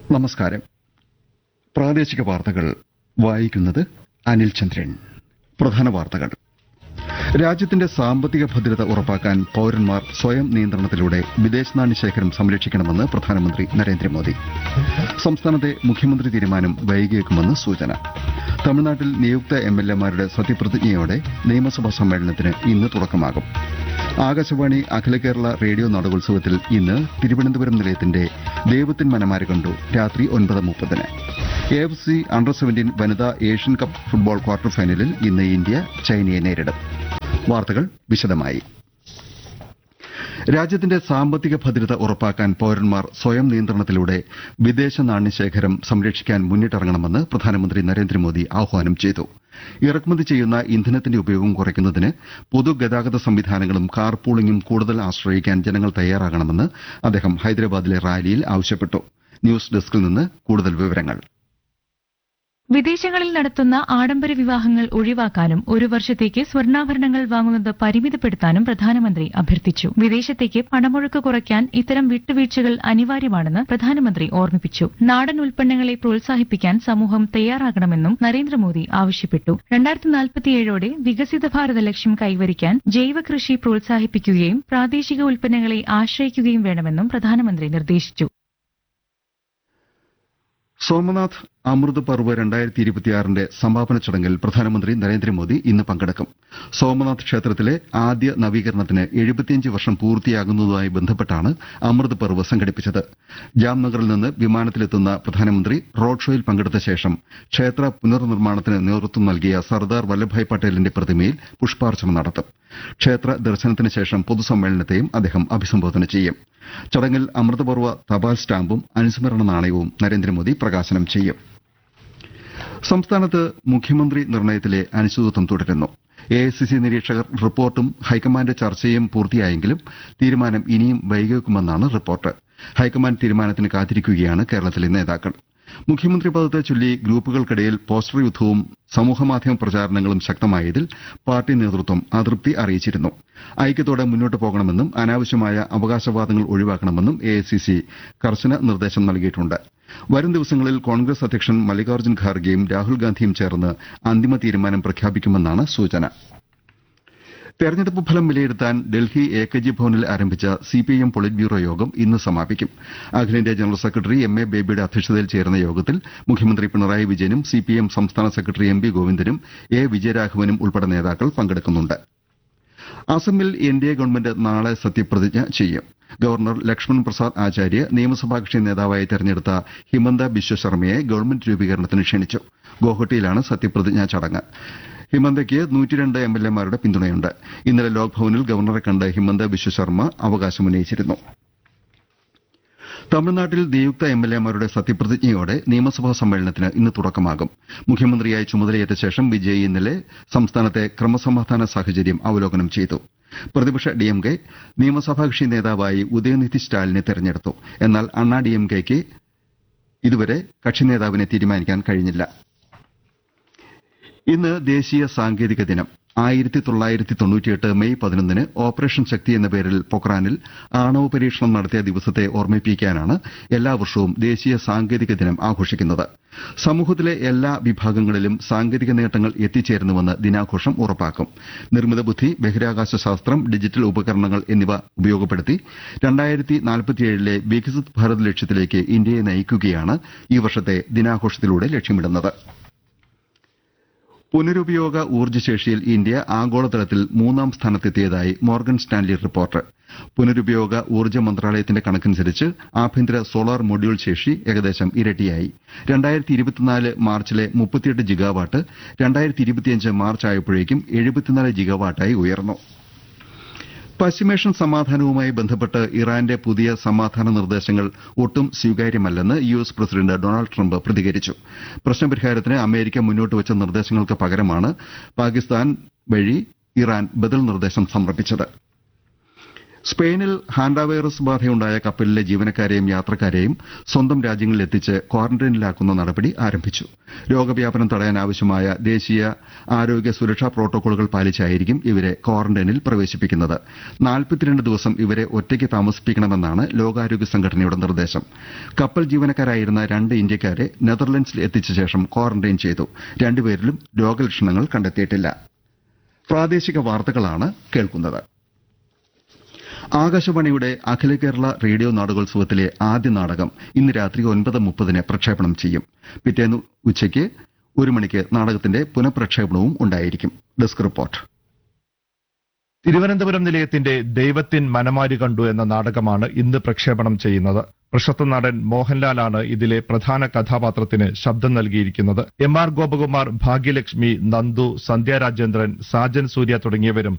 നമസ്കാരം പ്രാദേശിക വാർത്തകൾ വായിക്കുന്നത് അനിൽ ചന്ദ്രൻ പ്രധാന വാർത്തകൾ രാജ്യത്തിന്റെ സാമ്പത്തിക ഭദ്രത ഉറപ്പാക്കാൻ പൌരന്മാർ സ്വയം നിയന്ത്രണത്തിലൂടെ വിദേശ നാണ്യ ശേഖരം സംരക്ഷിക്കണമെന്ന് പ്രധാനമന്ത്രി നരേന്ദ്രമോദി സംസ്ഥാനത്തെ മുഖ്യമന്ത്രി തീരുമാനം വൈകിയേക്കുമെന്ന് സൂചന തമിഴ്നാട്ടിൽ നിയുക്ത എംഎൽഎമാരുടെ സത്യപ്രതിജ്ഞയോടെ നിയമസഭാ സമ്മേളനത്തിന് ഇന്ന് തുടക്കമാകും ആകാശവാണി അഖില കേരള റേഡിയോ നാടകോത്സവത്തിൽ ഇന്ന് തിരുവനന്തപുരം നിലയത്തിന്റെ ദൈവത്തിൻ മനമാരെ കണ്ടു രാത്രി ഒൻപത് മുപ്പതിന് A F C under seventeen വനിതാ ഏഷ്യൻ കപ്പ് ഫുട്ബോൾ ക്വാർട്ടർ ഫൈനലിൽ ഇന്ന് ഇന്ത്യ ചൈനയെ നേരിടും വാർത്തകൾ വിശദമായി രാജ്യത്തിന്റെ സാമ്പത്തിക ഭദ്രത ഉറപ്പാക്കാൻ പൌരന്മാർ സ്വയം നിയന്ത്രണത്തിലൂടെ വിദേശ നാണ്യശേഖരം സംരക്ഷിക്കാൻ മുന്നിട്ടിറങ്ങണമെന്ന് പ്രധാനമന്ത്രി നരേന്ദ്രമോദി ആഹ്വാനം ചെയ്തു ഇറക്കുമതി ചെയ്യുന്ന ഇന്ധനത്തിന്റെ ഉപയോഗം കുറയ്ക്കുന്നതിന് പൊതുഗതാഗത സംവിധാനങ്ങളും കാർ പൂളിംഗും കൂടുതൽ ആശ്രയിക്കാൻ ജനങ്ങൾ തയ്യാറാകണമെന്ന് അദ്ദേഹം ഹൈദരാബാദിലെ റാലിയിൽ ആവശ്യപ്പെട്ടു ന്യൂസ് ഡെസ്കിൽ നിന്ന് കൂടുതൽ വിവരങ്ങൾ വിദേശങ്ങളിൽ നടത്തുന്ന ആഡംബര വിവാഹങ്ങൾ ഒഴിവാക്കാനും ഒരു വർഷത്തേക്ക് സ്വർണ്ണാഭരണങ്ങൾ വാങ്ങുന്നത് പരിമിതപ്പെടുത്താനും പ്രധാനമന്ത്രി അഭ്യർത്ഥിച്ചു വിദേശത്തേക്ക് പണമൊഴുക്ക് കുറയ്ക്കാൻ ഇത്തരം വിട്ടുവീഴ്ചകൾ അനിവാര്യമാണെന്ന് പ്രധാനമന്ത്രി ഓർമ്മിപ്പിച്ചു നാടൻ ഉൽപ്പന്നങ്ങളെ പ്രോത്സാഹിപ്പിക്കാൻ സമൂഹം തയ്യാറാകണമെന്നും നരേന്ദ്രമോദി ആവശ്യപ്പെട്ടു രണ്ടായിരത്തി നാൽപ്പത്തിയേഴോടെ വികസിത ഭാരത ലക്ഷ്യം കൈവരിക്കാൻ ജൈവ കൃഷി പ്രോത്സാഹിപ്പിക്കുകയും പ്രാദേശിക ഉൽപ്പന്നങ്ങളെ ആശ്രയിക്കുകയും വേണമെന്നും പ്രധാനമന്ത്രി നിർദ്ദേശിച്ചു സോമനാഥ് അമൃത് പർവ് രണ്ടായിരത്തി ഇരുപത്തിയാറിന്റെ സമാപന ചടങ്ങിൽ പ്രധാനമന്ത്രി നരേന്ദ്രമോദി ഇന്ന് പങ്കെടുക്കും സോമനാഥ് ക്ഷേത്രത്തിലെ ആദ്യ നവീകരണത്തിന് എഴുപത്തിയഞ്ച് വർഷം പൂർത്തിയാകുന്നതുമായി ബന്ധപ്പെട്ടാണ് അമൃത് പർവ് സംഘടിപ്പിച്ചത് ജാംനഗറിൽ നിന്ന് വിമാനത്തിലെത്തുന്ന പ്രധാനമന്ത്രി റോഡ് ഷോയിൽ പങ്കെടുത്ത ശേഷം ക്ഷേത്ര പുനർനിർമ്മാണത്തിന് നേതൃത്വം നൽകിയ സർദാർ വല്ലഭായ് പട്ടേലിന്റെ പ്രതിമയിൽ പുഷ്പാർച്ചന നടത്തും ക്ഷേത്ര ദർശനത്തിന് ശേഷം പൊതുസമ്മേളനത്തെയും അദ്ദേഹം അഭിസംബോധന ചെയ്യും ചടങ്ങിൽ അമൃതപർവ്വ തപാൽ സ്റ്റാമ്പും അനുസ്മരണ നാണയവും നരേന്ദ്രമോദി പ്രകാശനം ചെയ്യും സംസ്ഥാനത്ത് മുഖ്യമന്ത്രി നിർണയത്തിലെ അനിശ്ചിതത്വം തുടരുന്നു എഐസിസി നിരീക്ഷകർ റിപ്പോർട്ടും ഹൈക്കമാൻഡ് ചർച്ചയും പൂർത്തിയായെങ്കിലും തീരുമാനം ഇനിയും വൈകിയേക്കുമെന്നാണ് റിപ്പോർട്ട് ഹൈക്കമാൻഡ് തീരുമാനത്തിന് കാത്തിരിക്കുകയാണ് കേരളത്തിലെ നേതാക്കൾ മുഖ്യമന്ത്രി പദത്തെ ചൊല്ലി ഗ്രൂപ്പുകൾക്കിടയിൽ പോസ്റ്റർ യുദ്ധവും സമൂഹമാധ്യമ പ്രചാരണങ്ങളും ശക്തമായതിൽ പാർട്ടി നേതൃത്വം അതൃപ്തി അറിയിച്ചിരുന്നു ഐക്യത്തോടെ മുന്നോട്ട് പോകണമെന്നും അനാവശ്യമായ അവകാശവാദങ്ങൾ ഒഴിവാക്കണമെന്നും എഐസിസി കർശന നിർദ്ദേശം നൽകിയിട്ടുണ്ട് വരും ദിവസങ്ങളിൽ കോൺഗ്രസ് അധ്യക്ഷൻ മല്ലികാർജ്ജുൻ ഖാർഗെയും രാഹുൽ ഗാന്ധിയും ചേർന്ന് അന്തിമ തീരുമാനം പ്രഖ്യാപിക്കുമെന്നാണ് സൂചന തെരഞ്ഞെടുപ്പ് ഫലം വിലയിരുത്താൻ ഡൽഹി എ കെ ജി ഭവനിൽ ആരംഭിച്ച സിപിഐഎം പൊളിറ്റ് ബ്യൂറോ യോഗം ഇന്ന് സമാപിക്കും അഖിലേന്ത്യാ ജനറൽ സെക്രട്ടറി എം എ ബേബിയുടെ അധ്യക്ഷതയിൽ ചേരുന്ന യോഗത്തിൽ മുഖ്യമന്ത്രി പിണറായി വിജയനും സിപിഐഎം സംസ്ഥാന സെക്രട്ടറി എം പി ഗോവിന്ദനും എ വിജയരാഘവനും ഉൾപ്പെടെ നേതാക്കൾ പങ്കെടുക്കുന്നുണ്ട് അസമിൽ എൻഡിഎ ഗവൺമെന്റ് നാളെ സത്യപ്രതിജ്ഞ ചെയ്യും ഗവർണർ ലക്ഷ്മൺ പ്രസാദ് ആചാര്യ നിയമസഭാ കക്ഷി നേതാവായി തെരഞ്ഞെടുത്ത ഹിമന്ത ബിശ്വ ശർമ്മയെ ഗവൺമെന്റ് രൂപീകരണത്തിന് ക്ഷണിച്ചു ഗോഹട്ടിയിലാണ് സത്യപ്രതിജ്ഞാ ചടങ്ങ് ഹിമന്തയ്ക്ക് നൂറ്റിരണ്ട് എംഎൽഎമാരുടെ പിന്തുണയുണ്ട് ഇന്നലെ ലോക്ഭവനിൽ ഗവർണറെ കണ്ട് ഹിമന്ത ബിശ്വ ശർമ്മ അവകാശമുന്നയിച്ചിരുന്നു തമിഴ്നാട്ടിൽ നിയുക്ത എംഎൽഎമാരുടെ സത്യപ്രതിജ്ഞയോടെ നിയമസഭാ സമ്മേളനത്തിന് ഇന്ന് തുടക്കമാകും മുഖ്യമന്ത്രിയായി ചുമതലയേറ്റ ശേഷം വിജയ് ഇന്നലെ സംസ്ഥാനത്തെ ക്രമസമാധാന സാഹചര്യം അവലോകനം ചെയ്തു പ്രതിപക്ഷ ഡിഎംകെ നിയമസഭാ കക്ഷി നേതാവായി ഉദയനിധി സ്റ്റാലിനെ തെരഞ്ഞെടുത്തു എന്നാൽ അണ്ണാ ഡിഎംകെയ്ക്ക് ഇതുവരെ കക്ഷി നേതാവിനെ തീരുമാനിക്കാൻ കഴിഞ്ഞില്ല ഇന്ന് ദേശീയ സാങ്കേതിക ദിനം ആയിരത്തി തൊള്ളായിരത്തി തൊണ്ണൂറ്റിയെട്ട് മെയ് പതിനൊന്നിന് ഓപ്പറേഷൻ ശക്തി എന്ന പേരിൽ പൊക്രാനിൽ ആണവ പരീക്ഷണം നടത്തിയ ദിവസത്തെ ഓർമ്മിപ്പിക്കാനാണ് എല്ലാ വർഷവും ദേശീയ സാങ്കേതിക ദിനം ആഘോഷിക്കുന്നത് സമൂഹത്തിലെ എല്ലാ വിഭാഗങ്ങളിലും സാങ്കേതിക നേട്ടങ്ങൾ എത്തിച്ചേരുന്നുവെന്ന് ദിനാഘോഷം ഉറപ്പാക്കും നിർമ്മിത ബുദ്ധി ബഹിരാകാശ ശാസ്ത്രം ഡിജിറ്റൽ ഉപകരണങ്ങൾ എന്നിവ ഉപയോഗപ്പെടുത്തി രണ്ടായിരത്തി നാൽപ്പത്തിയേഴിലെ വികസിത് ഭാരത് ലക്ഷ്യത്തിലേക്ക് ഇന്ത്യയെ നയിക്കുകയാണ് ഈ വർഷത്തെ ദിനാഘോഷത്തിലൂടെ ലക്ഷ്യമിടുന്നത് പുനരുപയോഗ ഊർജ്ജശേഷിയിൽ ഇന്ത്യ ആഗോളതലത്തിൽ മൂന്നാം സ്ഥാനത്തെത്തിയതായി മോർഗൻ സ്റ്റാൻലി റിപ്പോർട്ട് പുനരുപയോഗ ഊർജ്ജ മന്ത്രാലയത്തിന്റെ കണക്കനുസരിച്ച് ആഭ്യന്തര സോളാർ മൊഡ്യൂൾ ശേഷി ഏകദേശം ഇരട്ടിയായി രണ്ടായിരത്തി ഇരുപത്തിനാല് മാർച്ചിലെ മുപ്പത്തിയെട്ട് ജിഗാവാട്ട് രണ്ടായിരത്തി ഇരുപത്തിയഞ്ച് മാർച്ച് ആയപ്പോഴേക്കും എഴുപത്തിനാല് ജിഗാവാട്ടായി ഉയർന്നു പശ്ചിമേഷ്യൻ സമാധാനവുമായി ബന്ധപ്പെട്ട് ഇറാന്റെ പുതിയ സമാധാന നിർദ്ദേശങ്ങൾ ഒട്ടും സ്വീകാര്യമല്ലെന്ന് U S president Donald Trump പ്രതികരിച്ചു പ്രശ്നപരിഹാരത്തിന് അമേരിക്ക മുന്നോട്ടുവച്ച നിർദ്ദേശങ്ങൾക്ക് പകരമാണ് പാകിസ്ഥാൻ വഴി ഇറാൻ ബദൽ നിർദ്ദേശം സമർപ്പിച്ചത് സ്പെയിനിൽ ഹാൻഡ വൈറസ് ബാധയുണ്ടായ കപ്പലിലെ ജീവനക്കാരെയും യാത്രക്കാരെയും സ്വന്തം രാജ്യങ്ങളിൽ എത്തിച്ച് ക്വാറന്റൈനിലാക്കുന്ന നടപടി ആരംഭിച്ചു രോഗവ്യാപനം തടയാൻ ആവശ്യമായ ദേശീയ ആരോഗ്യ സുരക്ഷാ പ്രോട്ടോകോളുകൾ പാലിച്ചായിരിക്കും ഇവരെ ക്വാറന്റൈനിൽ പ്രവേശിപ്പിക്കുന്നത് നാൽപ്പത്തിരണ്ട് ദിവസം ഇവരെ ഒറ്റയ്ക്ക് താമസിപ്പിക്കണമെന്നാണ് ലോകാരോഗ്യ സംഘടനയുടെ നിർദ്ദേശം കപ്പൽ ജീവനക്കാരായിരുന്ന രണ്ട് ഇന്ത്യക്കാരെ നെതർലൻഡ്സിൽ എത്തിച്ച ശേഷം ക്വാറന്റൈൻ ചെയ്തു രണ്ടുപേരിലും രോഗലക്ഷണങ്ങൾ കണ്ടെത്തിയിട്ടില്ല പ്രാദേശിക വാർത്തകളാണ് കേൾക്കുന്നത് ആകാശവാണിയുടെ അഖില കേരള റേഡിയോ നാടകോത്സവത്തിലെ ആദ്യ നാടകം ഇന്ന് രാത്രി ഒൻപത് മുപ്പതിന് പ്രക്ഷേപണം ചെയ്യും പിറ്റേന്ന് ഉച്ചയ്ക്ക് ഒരു മണിക്ക് നാടകത്തിന്റെ പുനഃപ്രക്ഷേപണവും ഉണ്ടായിരിക്കും ഡെസ്ക് റിപ്പോർട്ട് തിരുവനന്തപുരം നിലയത്തിന്റെ ദൈവത്തിൻ മനമാരി കണ്ടു എന്ന നാടകമാണ് ഇന്ന് പ്രക്ഷേപണം ചെയ്യുന്നത് പ്രശസ്ത നടൻ മോഹൻലാലാണ് ഇതിലെ പ്രധാന കഥാപാത്രത്തിന് ശബ്ദം നൽകിയിരിക്കുന്നത് എം ആർ ഗോപകുമാർ ഭാഗ്യലക്ഷ്മി നന്ദു സന്ധ്യ രാജേന്ദ്രൻ സാജൻ സൂര്യ തുടങ്ങിയവരും